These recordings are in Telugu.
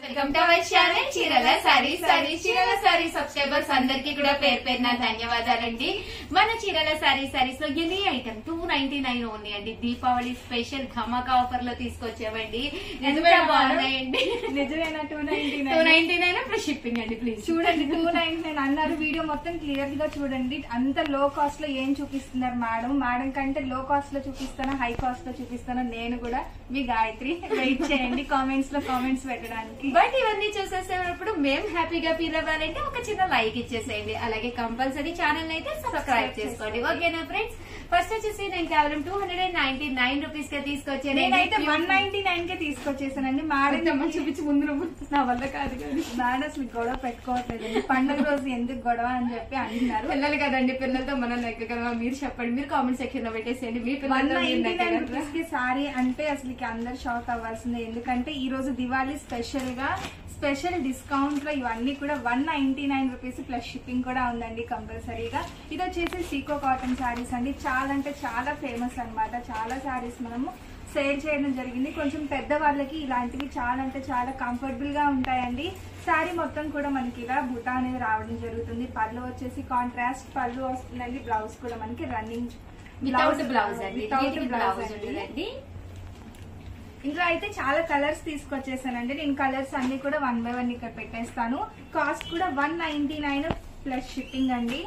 Welcome to our channel Chirala saree sorry Chirala saree subscribers అందరికీ కూడా పేరు పేరున ధన్యవాదాలండి మన చీరల సారీ సారీస్ లో any item two ninety nine only అండి దీపావళి స్పెషల్ ధమాకా ఆఫర్ లో తీసుకొచ్చామండి ఎంత నిజమేనా బాగున్నాయండి నిజమేనా two ninety two ninety nine plus shipping అండి ప్లీజ్ చూడండి టూ నైన్టీ నైన్ అన్నారు వీడియో మొత్తం క్లియర్ గా చూడండి అంత లో కాస్ట్ లో ఏం చూపిస్తున్నారు మేడం మేడం కంటే లో కాస్ట్ లో చూపిస్తానా హై కాస్ట్ లో చూపిస్తానా నేను కూడా మీ గాయత్రి వెయిట్ చేయండి కామెంట్స్ లో కామెంట్స్ పెట్టడానికి బట్ ఇవన్నీ చూసేసేటప్పుడు మేము హ్యాపీగా ఫీల్ అవ్వాలంటే ఒక చిన్న లైక్ ఇచ్చేసేయండి అలాగే కంపల్సరీ ఛానల్ అయితే సబ్స్క్రైబ్ చేసుకోండి ఓకేనా ఫ్రెండ్స్ ఫస్ట్ వచ్చేసి నేను కేవలం two hundred and ninety nine rupees గా తీసుకొచ్చాను నేనైతే వన్ నైన్టీ నైన్ కే తీసుకొచ్చేసానండి మేడం చూపించి ముందు నువ్వు నా వల్ల కాదు కానీ మేడం అసలు గొడవ పెట్టుకోవట్లేదు పండుగ రోజు ఎందుకు గొడవ అని చెప్పి అంటున్నారు పిల్లలు కదండి పిల్లలతో మనం నెగ్గగలమా మీరు చెప్పండి మీరు కామెంట్ సెక్షన్ లో పెట్టేసేయండి మీ వన్ పిల్లలతో మీరు నైన్టీ నైన్ నెగ్గగలరా? రూపీస్ కి సారీ అంటే అసలు అందరు షాక్ అవ్వాల్సిందే ఎందుకంటే ఈ రోజు దివాళీ స్పెషల్ గా స్పెషల్ డిస్కౌంట్ లో ఇవన్నీ కూడా one ninety nine rupees plus shipping కూడా ఉందండి కంపల్సరీగా ఇది వచ్చేసి సీకో కాటన్ శారీస్ అండి చాలా అంటే చాలా ఫేమస్ అన్నమాట చాలా శారీస్ మనము సేల్ చేయడం జరిగింది కొంచెం పెద్ద వాళ్ళకి ఇలాంటివి చాలా అంటే చాలా కంఫర్టబుల్ గా ఉంటాయండి శారీ మొత్తం కూడా మనకి ఇలా బుటా అనేది రావడం జరుగుతుంది పళ్ళు వచ్చేసి కాంట్రాస్ట్ పళ్ళు వస్తుందండి బ్లౌజ్ కూడా మనకి రన్నింగ్ వితౌట్ బ్లౌజ్ అండి వితౌట్ బ్లౌజ్ బ్లౌజ్ ఉంటుందండి ఇందులో అయితే చాలా కలర్స్ తీసుకొచ్చేసానండి నేను కలర్స్ అన్ని కూడా వన్ బై వన్ ఇక్కడ పెట్టేస్తాను కాస్ట్ కూడా one ninety nine plus shipping అండి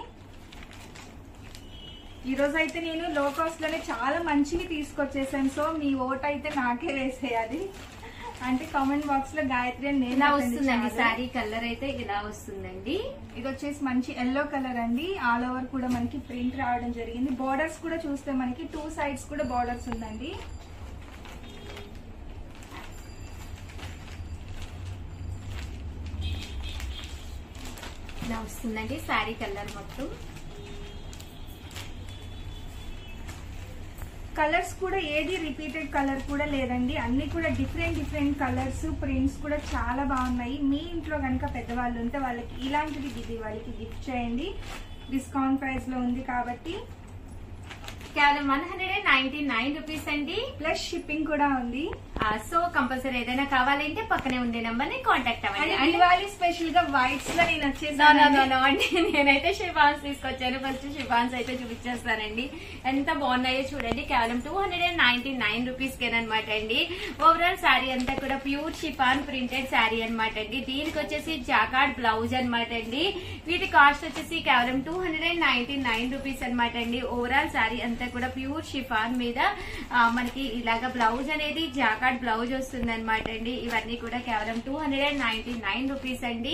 ఈ రోజు అయితే నేను లో కాస్ట్ లోనే చాలా మంచివి తీసుకొచ్చేసాను సో మీ ఓట్ అయితే నాకే వేసేయాలి అంటే కామెంట్ బాక్స్ లో గాయత్రి అని నేను ఇలా పెట్టండి వస్తుందండి చాలు. శారీ కలర్ అయితే ఇలా వస్తుందండి ఇది వచ్చేసి మంచి ఎల్లో కలర్ అండి ఆల్ ఓవర్ కూడా మనకి ప్రింట్ రావడం జరిగింది బోర్డర్స్ కూడా చూస్తే మనకి టూ సైడ్స్ కూడా బోర్డర్స్ ఉందండి ఇలా వస్తుందండి శారీ కలర్ మొత్తం కలర్స్ కూడా ఏది రిపీటెడ్ కలర్ కూడా లేదండి అన్ని కూడా డిఫరెంట్ డిఫరెంట్ కలర్స్ ప్రింట్స్ కూడా చాలా బాగున్నాయి మీ ఇంట్లో కనుక పెద్దవాళ్ళు ఉంటే వాళ్ళకి ఇలాంటివి ఇది వాళ్ళకి గిఫ్ట్ చేయండి డిస్కౌంట్ ప్రైస్ లో ఉంది కాబట్టి కేవలం one hundred and ninety nine rupees అండి ప్లస్ షిప్పింగ్ కూడా ఉంది సో కంపల్సరీ ఏదైనా కావాలంటే పక్కనే ఉండే నంబర్ ని కాంటాక్ట్ అండ్ అవ్వండి అండ్ దివాళీ స్పెషల్ గా వైట్స్ లో నేను నో, నో, వచ్చేసాను నో, నో అండి నేనైతే షిఫాన్స్ తీసుకొచ్చాను ఫస్ట్ షిఫాన్స్ అయితే చూపించేస్తానండి ఎంత బాగున్నాయో చూడండి కేవలం two hundred and ninety nine rupees కేనమాట అండి ఓవరాల్ శారీ అంతా కూడా ప్యూర్ షిఫాన్ ప్రింటెడ్ శారీ అనమాట అండి దీనికి వచ్చేసి జాకార్డ్ బ్లౌజ్ అనమాట అండి వీటి కాస్ట్ వచ్చేసి కేవలం two hundred and ninety nine rupees అనమాట అండి ఓవరాల్ శారీ అంతా కూడా ప్యూర్ షిఫాన్ మీద ఆ, మనకి ఇలాగ బ్లౌజ్ అనేది జాకార్డ్ బ్లౌజ్ వస్తుంది అనమాట అండి ఇవన్నీ కూడా కేవలం two hundred and ninety nine rupees అండి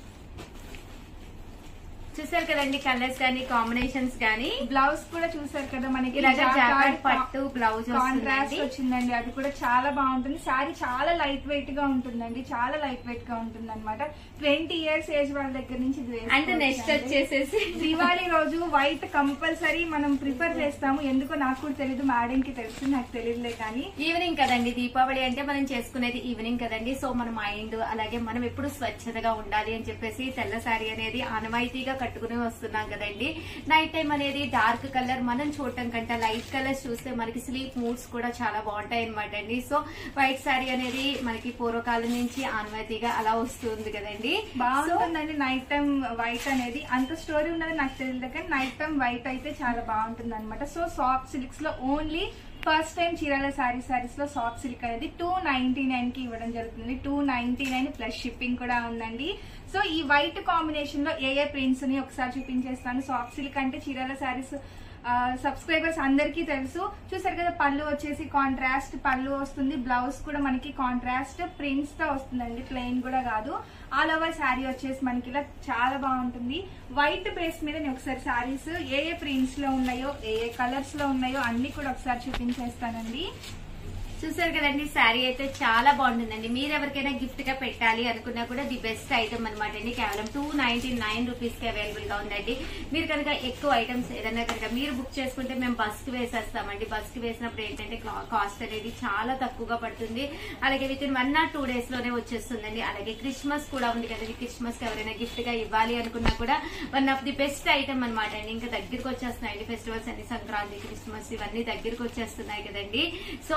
చూసారు కదండి కలర్స్ కానీ కాంబినేషన్స్ కానీ బ్లౌజ్ కూడా చూసారు కదా మనకి ఇలాగ jacquard జాకెట్ పట్టు బ్లౌజ్ కాంట్రాస్ట్ వస్తుందండి వచ్చిందండి అది కూడా చాలా బాగుంటుంది శారీ చాలా లైట్ వెయిట్ గా ఉంటుందండి చాలా లైట్ వెయిట్ గా ఉంటుంది అనమాట ట్వంటీ ఇయర్స్ ఏజ్ వాళ్ళ దగ్గర నుంచి ఇది అంటే నెక్స్ట్ వేసుకోవచ్చండి. వచ్చేసేసి దివాళీ రోజు వైట్ కంపల్సరీ మనం ప్రిఫర్ చేస్తాము ఎందుకో నాకు కూడా తెలియదు మేడం కి తెలుసు నాకు తెలియదులే కానీ ఈవినింగ్ కదండి దీపావళి అంటే మనం చేసుకునేది ఈవినింగ్ కదండి సో మన మైండ్ అలాగే మనం ఎప్పుడు స్వచ్ఛతగా ఉండాలి అని చెప్పేసి తెల్ల శారీ అనేది ఆనవాయితీగా కట్టుకుని వస్తున్నాం కదండి నైట్ టైం అనేది డార్క్ కలర్ మనం చూడటం కంటే లైట్ కలర్స్ చూస్తే మనకి స్లీప్ మూడ్స్ కూడా చాలా బాగుంటాయి అనమాట అండి సో వైట్ శారీ అనేది మనకి పూర్వకాలం నుంచి ఆనవాయితీగా అలా వస్తుంది కదండి బాగుంటుందండి నైట్ టైం వైట్ అనేది అంత స్టోరీ ఉన్నది నాకు తెలియదు కానీ నైట్ టైం వైట్ అయితే చాలా బాగుంటుంది అనమాట సో సాఫ్ట్ సిల్క్స్ లో only first time Chirala saree sarees లో సాఫ్ట్ సిల్క్ అనేది టూ నైన్టీ నైన్ కి ఇవ్వడం జరుగుతుంది two ninety nine plus shipping కూడా ఉందండి సో ఈ వైట్ కాంబినేషన్ లో ఏ ఏ ప్రింట్స్ ని ఒకసారి చూపించేస్తాను సాఫ్ట్ సిల్క్ అంటే చీరాల శారీస్ సబ్స్క్రైబర్స్ అందరికీ తెలుసు చూసారు కదా పళ్ళు వచ్చేసి కాంట్రాస్ట్ పళ్ళు వస్తుంది బ్లౌజ్ కూడా మనకి కాంట్రాస్ట్ ప్రింట్స్ తో వస్తుందండి ప్లెయిన్ కూడా కాదు ఆల్ ఓవర్ శారీ వచ్చేసి మనకి ఇలా చాలా బాగుంటుంది వైట్ బేస్ మీద నేను ఒకసారి శారీస్ ఏ ఏ ప్రింట్స్ లో ఉన్నాయో ఏ ఏ కలర్స్ లో ఉన్నాయో అన్ని కూడా ఒకసారి చూపించేస్తానండి చూసారు కదండి శారీ అయితే చాలా బాగుంటుందండి మీరు ఎవరికైనా గిఫ్ట్ గా పెట్టాలి అనుకున్నా కూడా ది బెస్ట్ ఐటమ్ అనమాట అండి కేవలం టూ నైన్టీ నైన్ రూపీస్ కి అవైలబుల్ గా ఉందండి మీరు కనుక ఎక్కువ ఐటమ్స్ ఏదైనా కనుక మీరు బుక్ చేసుకుంటే మేము బస్ కి వేసేస్తామండి బస్ కి వేసినప్పుడు ఏంటంటే కాస్ట్ అనేది చాలా తక్కువగా పడుతుంది అలాగే within one or two days లోనే వచ్చేస్తుందండి అలాగే క్రిస్మస్ కూడా ఉంది కదండి క్రిస్మస్ కి ఎవరైనా గిఫ్ట్ గా ఇవ్వాలి అనుకున్నా కూడా one of the best item అనమాట అండి ఇంకా దగ్గరికి వచ్చేస్తున్నాయండి ఫెస్టివల్స్ అన్ని సంక్రాంతి క్రిస్మస్ ఇవన్నీ దగ్గరికి వచ్చేస్తున్నాయి కదండి so one of the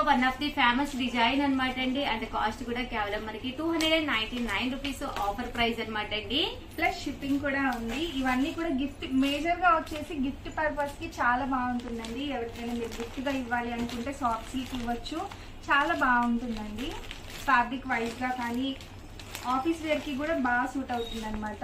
famous design అనమాట అండి అండ్ కాస్ట్ కూడా కేవలం మనకి two hundred and ninety nine rupees offer price అనమాట అండి ప్లస్ షిప్పింగ్ కూడా ఉంది ఇవన్నీ కూడా గిఫ్ట్ మేజర్ గా వచ్చేసి గిఫ్ట్ పర్పస్ కి చాలా బాగుంటుందండి ఎవరికైనా మీరు గిఫ్ట్ గా ఇవ్వాలి అనుకుంటే సాఫ్ట్ సిల్క్ ఇవ్వచ్చు చాలా బాగుంటుందండి ఫ్యాబ్రిక్ వైజ్ గా కానీ ఆఫీస్ వేర్ కి కూడా బాగా సూట్ అవుతుంది అనమాట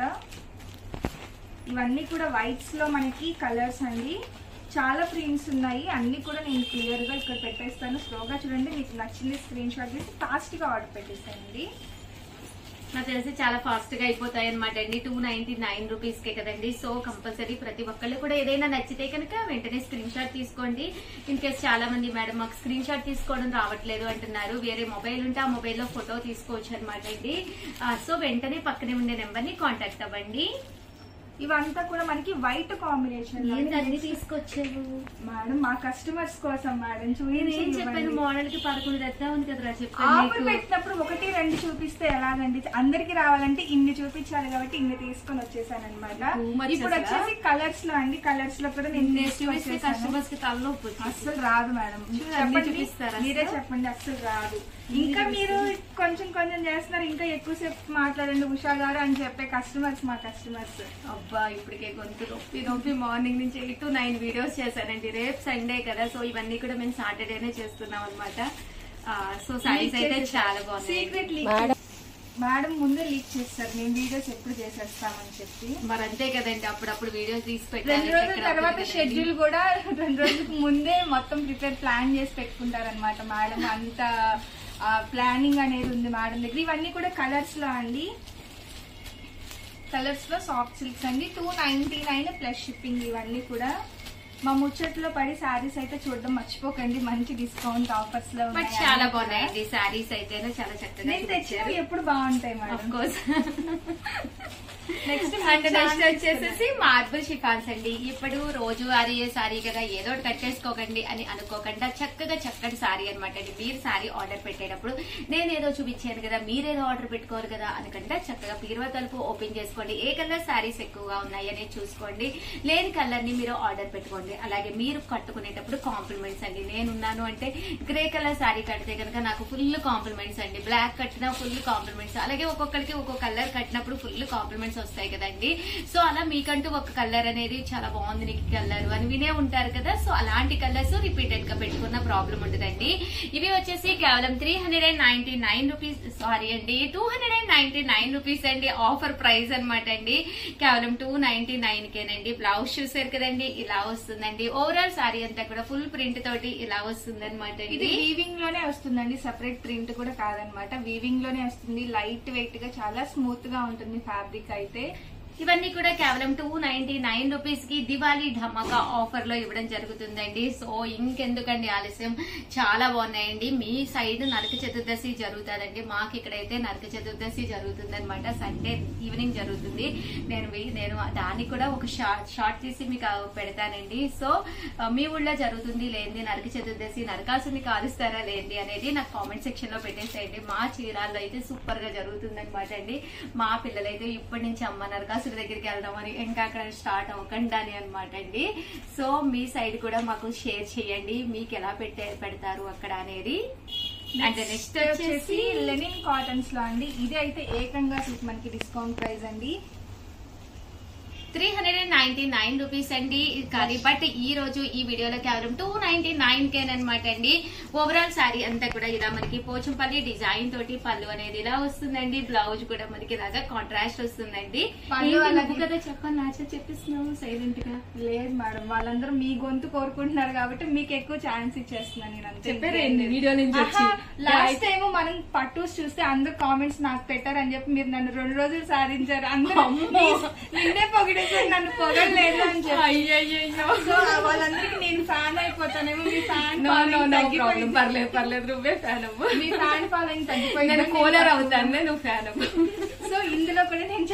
ఇవన్నీ కూడా వైట్స్ లో మనకి కలర్స్ అండి చాలా ప్రింట్స్ ఉన్నాయి అన్ని కూడా నేను క్లియర్ గా ఇక్కడ పెట్టేస్తాను స్లోగా చూడండి మీకు నచ్చింది స్క్రీన్ షాట్ తీసి ఫాస్ట్ గా ఆర్డర్ పెట్టేస్తానండి నాకు తెలిసి చాలా ఫాస్ట్ గా అయిపోతాయి అనమాట అండి టూ నైన్టీ నైన్ రూపీస్ కే కదండి సో కంపల్సరీ ప్రతి ఒక్కళ్ళు కూడా ఏదైనా నచ్చితే కనుక వెంటనే స్క్రీన్ షాట్ తీసుకోండి ఇన్ కేస్ చాలా మంది మేడం మాకు స్క్రీన్ షాట్ తీసుకోవడం రావట్లేదు అంటున్నారు వేరే మొబైల్ ఉంటే ఆ మొబైల్లో ఫోటో తీసుకోవచ్చు అనమాట అండి ఆ, సో వెంటనే పక్కనే ఉండే నెంబర్ ని కాంటాక్ట్ అవ్వండి ఇవంతా కూడా మనకి వైట్ కాంబినేషన్ ఏంటన్నీ తీసుకొచ్చావు మేడం మా కస్టమర్స్ కోసం మేడం నేను చూపించి ఏం చెప్పాను ఇవ్వండి. మోడల్ కి పదకొండు తెస్తా ఉంది కదరా చెప్పాను ఆఫర్ నీకు. పెట్టినప్పుడు ఒకటి రెండు చూపిస్తే ఎలాగండి అందరికి రావాలంటే ఇన్ని చూపించాలి కాబట్టి ఇన్ని తీసుకొని వచ్చేసాను అనమాట Too much ఇప్పుడు అసలా? వచ్చేసి కలర్స్ లో అండి కలర్స్ లో కూడా నేను నేను చూపిస్తే తీసుకొచ్చేసాను. కస్టమర్స్ కి తలనొప్పి వచ్చేస్తుంది. అస్సలు రాదు మేడం చూడు, అన్నీ చెప్పండి చూపిస్తారా మీరే అసలు? చెప్పండి అస్సలు రాదు మీరే ఇంకా మీరు చూపిస్తారు. కొంచెం కొంచెం చేస్తున్నారు ఇంకా ఎక్కువసేపు మాట్లాడండి ఉషా గారు అని చెప్పే కస్టమర్స్ మా కస్టమర్స్ అబ్బా ఇప్పటికే గొంతు నొప్పి నొప్పి మార్నింగ్ నుంచి ఎయిట్ టు నైన్ వీడియోస్ చేశానండి రేపు సండే కదా సో ఇవన్నీ కూడా మేము సాటర్డేనే చేస్తున్నాం అనమాట సో సారీస్ అయితే చాలా బాగున్నాయి సీక్రెట్ లీక్ మేడం ముందే లీక్ చేస్తారు మేము వీడియోస్ ఎప్పుడు చేసేస్తామని చెప్పి మరి అంతే కదండి అప్పుడప్పుడు వీడియోస్ తీసి రెండు పెట్టాలి రోజుల ఎక్కడ తర్వాత అవ్వదు కదండి. షెడ్యూల్ కూడా రెండు రోజులకు ముందే మొత్తం ప్రిపేర్ ప్లాన్ చేసి పెట్టుకుంటారనమాట మేడం అంత ప్లానింగ్ అనేది ఉంది మేడం దగ్గర ఇవన్నీ కూడా కలర్స్ లో అండి కలర్స్ లో సాఫ్ట్ సిల్క్స్ అండి two ninety nine plus shipping ఇవన్నీ కూడా మా ముచ్చట్లో పడి శారీస్ అయితే చూడడం మర్చిపోకండి మంచి డిస్కౌంట్ ఆఫర్స్ లో బట్ ఉన్నాయి చాలా అన్నీ కూడా. బాగున్నాయండి సారీస్ అయితే చాలా చక్కగా నేను తెచ్చినవి ఎప్పుడు బాగుంటాయి of madam course next and next వచ్చేసేసి మార్బుల్ షిఫాన్స్ అండి ఇప్పుడు రోజు వారి సారీ కదా ఏదో ఒకటి కట్టేసుకోకండి అని అనుకోకుండా చక్కగా చక్కటి సారీ అనమాట అండి మీరు సారీ ఆర్డర్ పెట్టేటప్పుడు నేను ఏదో చూపించాను కదా మీరేదో ఆర్డర్ పెట్టుకోరు కదా అనుకుంటే చక్కగా పీరువ తలుపు ఓపెన్ చేసుకోండి ఏ కలర్ సారీస్ ఎక్కువగా ఉన్నాయి అనేది చూసుకోండి లేని కలర్ ని మీరు ఆర్డర్ పెట్టుకోండి అలాగే మీరు కట్టుకునేటప్పుడు కాంప్లిమెంట్స్ అండి నేనున్నాను అంటే గ్రే కలర్ సారీ కడితే కనుక నాకు ఫుల్ కాంప్లిమెంట్స్ అండి బ్లాక్ కట్టినా ఫుల్ కాంప్లిమెంట్స్ అలాగే ఒక్కొక్కరికి ఒక్కొక్క కలర్ కట్టినప్పుడు ఫుల్ కాంప్లిమెంట్స్ వస్తాయి కదండి సో అలా మీకంటూ ఒక కలర్ అనేది చాలా బాగుంది నీకు కలర్ అని వినే ఉంటారు కదా సో అలాంటి కలర్స్ రిపీటెడ్ గా పెట్టుకున్న ప్రాబ్లం ఉండదండి ఇవి వచ్చేసి కేవలం three hundred and ninety nine rupees saree అండి two hundred and ninety nine rupees అండి ఆఫర్ ప్రైస్ అనమాట అండి కేవలం టూ నైన్టీ నైన్ కేనండి బ్లౌజ్ చూసారు కదండి ఇలా వస్తుందండి ఓవరాల్ సారీ అంతా కూడా ఫుల్ ప్రింట్ తోటి ఇలా వస్తుంది అనమాట ఇది వీవింగ్ లోనే వస్తుందండి సపరేట్ ప్రింట్ కూడా కాదనమాట వీవింగ్ లోనే వస్తుంది లైట్ వెయిట్ గా చాలా స్మూత్ గా ఉంటుంది ఫ్యాబ్రిక్ అయితే ఇవన్నీ కూడా కేవలం టూ నైన్టీ నైన్ రూపీస్ కి దివాళీ ధమాకా ఆఫర్ లో ఇవ్వడం జరుగుతుందండి సో ఇంకెందుకండి ఆలస్యం చాలా బాగున్నాయండి మీ సైడ్ నరక చతుర్దశి జరుగుతుందండి మాకు ఇక్కడైతే నరక చతుర్దశి జరుగుతుంది అనమాట సండే ఈవినింగ్ జరుగుతుంది నేను వీ- నేను దానికి కూడా ఒక షార్ట్ షార్ట్ తీసి మీకు పెడతానండి సో ఆ, మీ ఊళ్ళో జరుగుతుంది లేనిది నరక చతుర్దశి నరకాసుని కాలుస్తారా లేనిది అనేది నాకు కామెంట్ సెక్షన్ లో పెట్టేసేయండి మా చీరాల్లో అయితే సూపర్ గా జరుగుతుంది అనమాట అండి మా పిల్లలైతే ఇప్పటి నుంచి అమ్మ నరకాసుడి దగ్గరికి వెళ్దామని ఇంకా అక్కడ స్టార్ట్ అవ్వకండి అని అనమాట అండి సో మీ సైడ్ కూడా మాకు షేర్ చేయండి మీకు ఎలా పెట్టే పెడతారు అక్కడ అనేది అంటే నెక్స్ట్ వచ్చేసి వచ్చేసి లెనిన్ కాటన్స్ లో అండి ఇది అయితే ఏకంగా అసలు మనకి డిస్కౌంట్ ప్రైస్ అండి three hundred and ninety nine rupees అండి కానీ బట్ ఈ రోజు ఈ వీడియోలో కేవలం టూ నైన్టీ నైన్ కేన్ అనమాట అండి ఓవరాల్ శారీ అంతా కూడా ఇలా మనకి పోచంపల్లి డిజైన్ తోటి పళ్ళు అనేది ఇలా వస్తుందండి బ్లౌజ్ కూడా మనకి ఇలాగా కాంట్రాస్ట్ వస్తుందండి పళ్ళు ఏంటి అలాగే- నువ్వు కదా చెప్పాలి నా చేత చెప్పిస్తున్నావు సైలెంట్ గా లేదు మేడం వాళ్ళందరూ మీ గొంతు కోరుకుంటున్నారు కాబట్టి మీకు ఎక్కువ ఛాన్స్ ఇచ్చేస్తున్నాను నేను అంతే చెప్పారేంటి వీడియో నుంచి వచ్చి? లాస్ట్ టైం మనం పట్టూస్ చూస్తే అందరు కామెంట్స్ నాకు పెట్టారని చెప్పి మీరు నన్ను రెండు రోజులు సాధించారు అందరూ అమ్మో. నిన్నే పొగిడేసారు నన్ను పొగడలేదు అని చెప్పి అయ్యయ్యో సో వాళ్ళందరికీ నేను ఫ్యాన్ అయిపోతానేమో మీ fan no no no problem తగ్గిపోయింది పర్లేదు పర్లేదు నువ్వే ఫ్యాన్ అవ్వు మీ ఫ్యాన్ ఫాలోయింగ్ నేను తగ్గిపోయింది కూలర్ అవుతాను నువ్వు ఫ్యాన్ అవ్వు సో ఇందులో కూడా నేను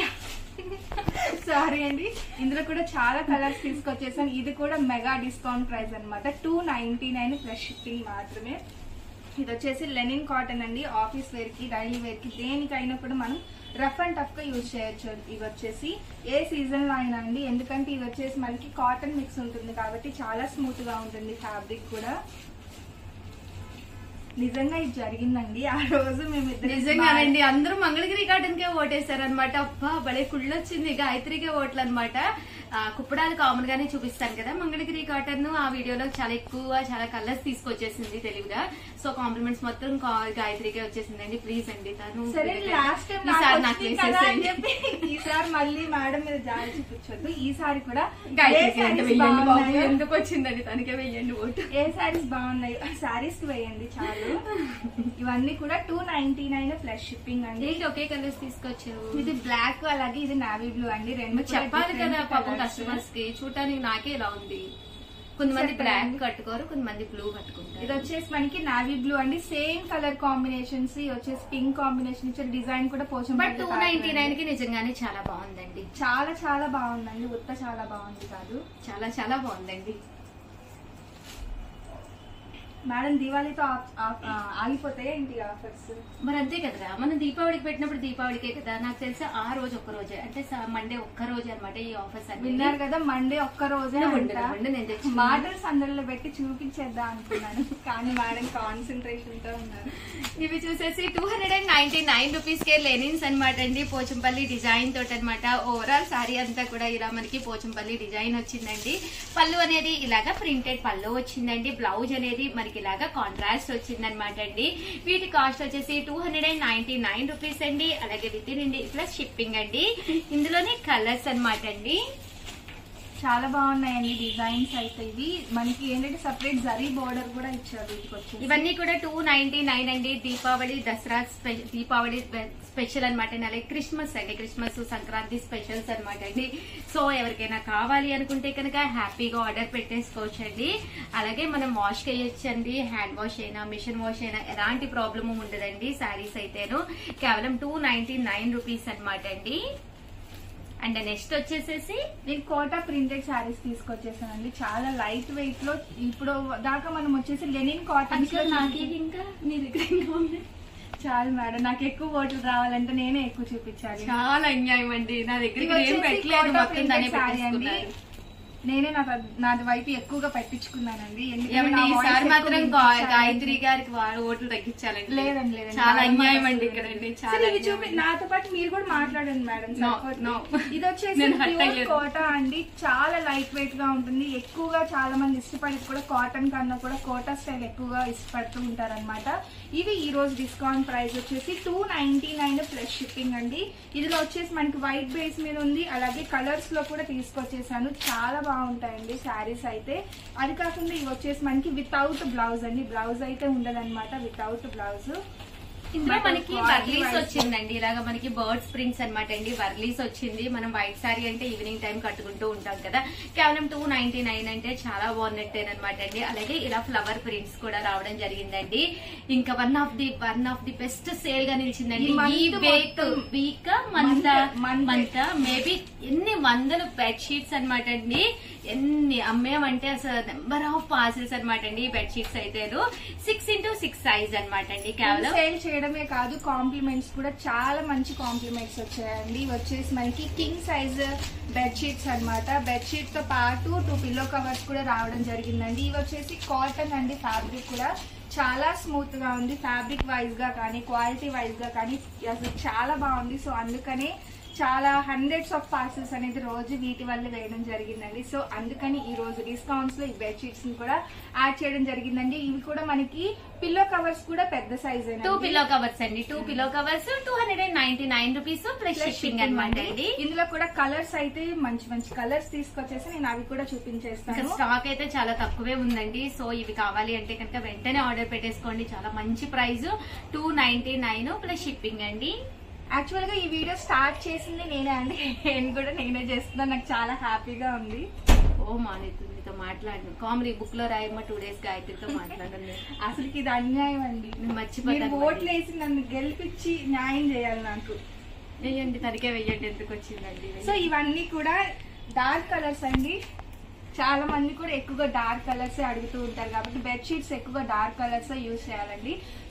సారీ అండి ఇందులో కూడా చాలా కలర్స్ తీసుకొచ్చేసాను ఇది కూడా మెగా డిస్కౌంట్ ప్రైస్ అన్నమాట two ninety nine plus shipping మాత్రమే ఇది వచ్చేసి లెనిన్ కాటన్ అండి ఆఫీస్ వేర్ కి డైలీ వేర్ కి దేనికైనా కూడా మనం రఫ్ అండ్ టఫ్ గా యూజ్ చేయొచ్చు ఇది వచ్చేసి ఏ సీజన్ లో అయినా అండి ఎందుకంటే ఇది వచ్చేసి మనకి కాటన్ మిక్స్ ఉంటుంది కాబట్టి చాలా స్మూత్ గా ఉంటుంది ఫ్యాబ్రిక్ కూడా నిజంగా ఇది జరిగిందండి ఆ రోజు మేము ఇద్దరం నిజంగానండి అందరూ మంగళగిరి గార్డెన్ కే ఓటేశారు అనమాట అబ్బా భలే కుళ్ళొచ్చింది గాయత్రికే ఓట్లు అనమాట కుప్పడాలు కామన్ గానే చూపిస్తాను కదా మంగళగిరి కాటన్ ఆ వీడియోలో చాలా ఎక్కువ చాలా కలర్స్ తీసుకొచ్చేసింది తెలివిగా సో కాంప్లిమెంట్స్ మొత్తం కా- గాయత్రికే వచ్చేసిందండి ప్లీజ్ అండి తను సరే లాస్ట్ టైం ఈసారి నాకు వేసేసేయండి. చెప్పి ఈసారి మళ్ళీ మేడం మీద జాలి చూపించొద్దు ఈసారి కూడా ఏ గాయత్రికి అంటే sarees వెయ్యండి బాబు బాగున్నాయో, ఎందుకు వచ్చిందండి తనకే వెయ్యండి ఓటు ఏ సారీస్ బాగున్నాయి సారీస్ కి వేయండి చాలు ఇవన్నీ కూడా two ninety nine plus shipping అండి ఏంటి ఒకే కలర్స్ తీసుకొచ్చారు ఇది బ్లాక్ అలాగే ఇది నావీ బ్లూ అండి రెండు మరి చెప్పాలి కూడా కదా different పాపం colours. కస్టమర్స్ కి చూడటానికి నాకే ఇలా ఉంది కొంతమంది చెప్పండి. బ్లాక్ కట్టుకోరు కొంతమంది బ్లూ ఇది కట్టుకుంటారు వచ్చేసి మనకి నావీ బ్లూ అండి సేమ్ కలర్ కాంబినేషన్స్ ఇది వచ్చేసి పింక్ కాంబినేషన్ ఇచ్చారు డిజైన్ కూడా Pocham but two ninety nine కి నిజంగానే చాలా బాగుందండి చాలా చాలా బాగుందండి ఉత్త చాలా బాగుంది కాదు చాలా చాలా బాగుందండి మేడం దివాళీతో ఆఫ్- ఆఫ్- ఆ, ఆగిపోతాయా ఏంటి ఆఫర్స్ మరి అంతే కదరా మనం దీపావళికి పెట్టినప్పుడు దీపావళికే కదా నాకు తెలిసి ఆ రోజు ఒక్క రోజే అంటే మండే ఒక్క రోజే అనమాట ఈ ఆఫర్స్ అన్ని విన్నారు కదా మండే ఒక్క రోజే నువ్వు అంట. ఉండు, నువ్వు ఉండు, నేను తెచ్చుకున్నాను. మాటలు సందడిలో పెట్టి చూపించేద్దాం అనుకున్నాను కానీ మేడం కాన్సన్ట్రేషన్ తో ఉన్నారు ఇవి చూసేసి two hundred and ninety nine rupees కే లెనిన్స్ అనమాట అండి పోచంపల్లి డిజైన్ తోటి అనమాట ఓవరాల్ సారీ అంతా కూడా ఇలా మనకి పోచంపల్లి డిజైన్ వచ్చిందండి పళ్ళు అనేది ఇలాగా ప్రింటెడ్ పళ్ళు వచ్చిందండి బ్లౌజ్ అనేది మనకి ఇలాగా కాంట్రాస్ట్ వచ్చింది అనమాట అండి వీటి కాస్ట్ వచ్చేసి two hundred and ninety nine rupees అండి అలాగే విత్ ఇన్ ఇండి ప్లస్ షిప్పింగ్ అండి ఇందులోనే కలర్స్ అనమాట అండి చాలా బాగున్నాయండి డిజైన్స్ అయితే ఇవి మనకి ఏంటంటే సపరేట్ జరీ బోర్డర్ కూడా ఇచ్చారు వీటికి వచ్చి ఇవన్నీ కూడా టూ నైన్టీ నైన్ అండి దీపావళి దసరా స్పె- దీపావళి స్పె- స్పెషల్ అనమాట అండి అలాగే క్రిస్మస్ అండి క్రిస్మస్ సంక్రాంతి స్పెషల్స్ అనమాట అండి సో ఎవరికైనా కావాలి అనుకుంటే కనుక హ్యాపీగా ఆర్డర్ పెట్టేసుకోవచ్చు అండి అలాగే మనం వాష్ చేయొచ్చండి హ్యాండ్ వాష్ అయినా మిషన్ వాష్ అయినా ఎలాంటి ప్రాబ్లమ్ ఉండదండి శారీస్ అయితేను కేవలం టూ నైన్టీ నైన్ రూపీస్ అనమాట అండి అండ్ నెక్స్ట్ వచ్చేసేసి నేను కోటా ప్రింటెడ్ శారీస్ తీసుకొచ్చేసానండి చాలా లైట్ వెయిట్ లో ఇప్పుడు దాకా మనం వచ్చేసి లెనిన్ కాటన్ అందులో నాకే ఇంకా మీ దగ్గర ఇంకా ఉంది. చాలు మేడం నాకు ఎక్కువ ఓట్లు రావాలంటే నేనే ఎక్కువ చూపించాలి చాలా అన్యాయం అండి నా దగ్గర ఇది ఏం వచ్చేసి పెట్టలేదు కోటా మొత్తం దాన్ని printed saree అండి. పెట్టేసుకున్నారు నేనే నా నాది వైపు ఎక్కువగా పెట్టించుకున్నానండి ఎందుకంటే ఏమండి నా voice ఈసారి ఎక్కువ మాత్రం గా- వినిపించాలి. గాయత్రి గారికి వాళ్ళ ఓట్లు తగ్గించాలండి లేదండి లేదండి చాలా నా అన్యాయం మాట అండి అసలు ఇక్కడ అండి లేదండి. చాలా సరే, ఇవి అన్యాయం చూపి అండి. నాతో పాటు మీరు కూడా మాట్లాడండి మేడం No, సరిపోతుంది. no. ఇది వచ్చేసి నేను hurt ప్యూర్ అయ్యాను. కోటా అండి చాలా లైట్ వెయిట్ గా ఉంటుంది ఎక్కువగా చాలా మంది ఇష్టపడేది కూడా కాటన్ కన్నా కూడా కోటా స్టైల్ ఎక్కువగా ఇష్టపడుతూ ఉంటారు అనమాట ఇవి ఈ రోజు డిస్కౌంట్ ప్రైస్ వచ్చేసి two ninety nine plus shipping అండి ఇందులో వచ్చేసి మనకి వైట్ బేస్ మీద ఉంది అలాగే కలర్స్ లో కూడా తీసుకొచ్చేసాను చాలా బాగుంటాయండి శారీస్ అయితే అది కాకుండా ఇవి వచ్చేసి మనకి వితౌట్ బ్లౌజ్ అండి బ్లౌజ్ అయితే ఉండదన్నమాట వితౌట్ బ్లౌజ్ ఇందులో But మనకి quality వర్లీస్ wise- వచ్చిందండి ఇలాగా మనకి బర్డ్స్ ప్రింట్స్ అనమాట అండి వర్లీస్ వచ్చింది మనం వైట్ సారీ అంటే ఈవినింగ్ టైం కట్టుకుంటూ ఉంటాం కదా కేవలం టూ నైన్టీ నైన్ అంటే చాలా బాగున్నట్టేనమాట అండి అలాగే ఇలా ఫ్లవర్ ప్రింట్స్ కూడా రావడం జరిగిందండి ఇంకా one of the one of the best sale గా నిలిచిందండి ఈ month ఈ వీక్ మొత్తం week month Month, month. Month maybe ఎన్ని వందలు బెడ్ షీట్స్ అనమాట అండి ఎన్ని అమ్మేమంటే అసలు నెంబర్ ఆఫ్ పార్సిల్స్ అనమాట అండి ఈ బెడ్ షీట్స్ అయితే సిక్స్ ఇంటూ సిక్స్ సైజ్ అనమాట అండి కేవలం సేల్ చేయడమే కాదు కాంప్లిమెంట్స్ కూడా చాలా మంచి కాంప్లిమెంట్స్ వచ్చాయండి ఇవి వచ్చేసి మనకి కింగ్ సైజ్ బెడ్ షీట్స్ అనమాట బెడ్ షీట్ తో పాటు టూ పిల్లో కవర్స్ కూడా రావడం జరిగిందండి ఇవి వచ్చేసి కాటన్ అండి ఫ్యాబ్రిక్ కూడా చాలా స్మూత్ గా ఉంది ఫ్యాబ్రిక్ వైజ్ గా కానీ క్వాలిటీ వైజ్ గా కానీ అసలు చాలా బాగుంది సో అందుకనే చాలా హండ్రెడ్స్ ఆఫ్ పార్సల్స్ అనేది రోజు వీటి వల్ల వేయడం జరిగిందండి సో అందుకని ఈ రోజు డిస్కౌంట్స్ లో ఈ బెడ్ షీట్స్ ని కూడా యాడ్ చేయడం జరిగిందండి ఇవి కూడా మనకి పిల్లో కవర్స్ కూడా పెద్ద సైజ్ టూ పిల్లో కవర్స్ అండి two pillow covers two hundred and ninety nine rupees plus shipping అనమాట అండి ఇందులో కూడా కలర్స్ అయితే మంచి మంచి కలర్స్ తీసుకొచ్చేసి నేను అవి కూడా ఇంకా చూపించేస్తాను స్టాక్ అయితే చాలా తక్కువే ఉందండి సో ఇవి కావాలి అంటే కనుక వెంటనే ఆర్డర్ పెట్టేసుకోండి చాలా మంచి price two ninety nine plus shipping అండి యాక్చువల్ గా ఈ వీడియో స్టార్ట్ చేసింది నేనే అండి నేను కూడా నేనే చేస్తున్నా నాకు చాలా హ్యాపీగా ఉంది ఓ మానేతుంది మీతో మాట్లాడను కామెడీ బుక్ లో రాయమ్మ టూ డేస్ గాయత్రితో మాట్లాడండి అసలు ఇది అన్యాయం అండి నేను మీరు మర్చిపోతాను ఓట్లు వేసి నన్ను గెలిపించి న్యాయం చేయాలి నాకు వెయ్యండి తనకే వెయ్యండి ఎందుకు వచ్చిందండి సో ఇవన్నీ కూడా డార్క్ కలర్స్ అండి చాలా మంది కూడా ఎక్కువగా డార్క్ కలర్స్ అడుగుతూ ఉంటారు కాబట్టి బెడ్ షీట్స్ ఎక్కువగా డార్క్ కలర్స్ యూజ్ చేయాలండి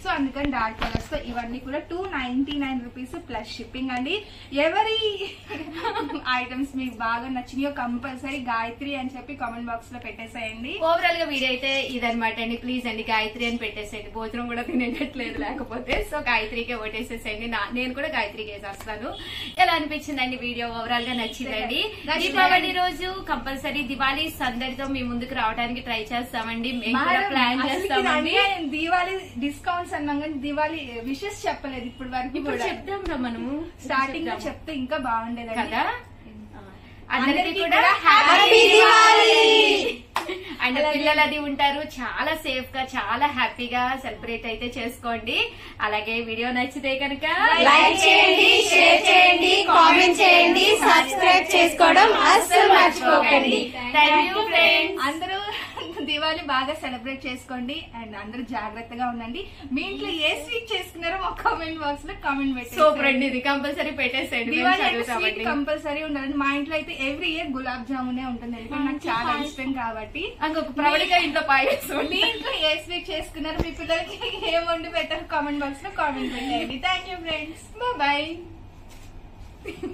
సో అందుకని డార్క్ కలర్స్ తో ఇవన్నీ కూడా two ninety nine rupees plus shipping అండి ఎవరి ఐటమ్స్ మీకు బాగా నచ్చినాయో కంపల్సరీ గాయత్రి అని చెప్పి కామెంట్ బాక్స్ లో పెట్టేసేయండి ఓవరాల్ గా వీడియో అయితే ఇదనమాట అండి ప్లీజ్ అండి గాయత్రి అని పెట్టేసేయండి భోజనం కూడా తినేటట్లేదు లేకపోతే సో గాయత్రికి ఓటేసేసేయండి నా- నేను కూడా గాయత్రికి వేసేస్తాను ఎలా అనిపించిందండి వీడియో ఓవరాల్ గా నచ్చిందండి దీపావళి రోజు కంపల్సరీ దివాళీ సందడితో మీ ముందుకు రావడానికి ట్రై చేస్తామండి మేము కూడా ప్లాన్ చేస్తామండి దివాళీ డిస్కౌంట్స్ అన్నాం కానీ దివాళీ విషెస్ చెప్పలేదు ఇప్పుడు వరకు ఇప్పుడు కూడా చెప్తాం రా మనము స్టార్టింగ్ లో చెప్దాం. చెప్తే ఇంకా బాగుండేది కదా అందరికీ అందరికీ కూడా కూడా హ్యాపీ happy దివాళీ అండ్ పిల్లలు అది ఉంటారు చాలా సేఫ్ గా చాలా హ్యాపీగా సెలబ్రేట్ అయితే చేసుకోండి అలాగే వీడియో నచ్చితే కనుక లైక్ చేయండి షేర్ చేయండి కామెంట్ చేయండి సబ్స్క్రైబ్ చేసుకోవడం అస్సలు మర్చిపోకండి థ్యాంక్ యూ ఫ్రెండ్స్ అందరూ దివాళీ బాగా సెలబ్రేట్ చేసుకోండి అండ్ అందరూ జాగ్రత్తగా ఉండండి మీ ఇంట్లో ఏ స్వీట్ చేసుకున్నారో మా కామెంట్ బాక్స్ లో కామెంట్ పెట్టి సూపర్ అండి ఇది కంపల్సరీ పెట్టేసేయండి మేము దివాళీ అంటే స్వీట్ చదువుతామండి కంపల్సరీ ఉండాలండి మా ఇంట్లో అయితే ఎవ్రీ ఇయర్ గులాబ్ జామునే ఉంటుంది ఎందుకంటే నాకు చాలా ఇష్టం కాబట్టి ఇంకొక ప్రవళిక ఇంట్లో పాయసం మీ ఇంట్లో ఏ స్వీట్ చేసుకున్నారు మీ పిల్లలకి ఏం వండి పెట్టారు కామెంట్ బాక్స్ లో కామెంట్ పెట్టండి థ్యాంక్ యూ ఫ్రెండ్స్ బాయ్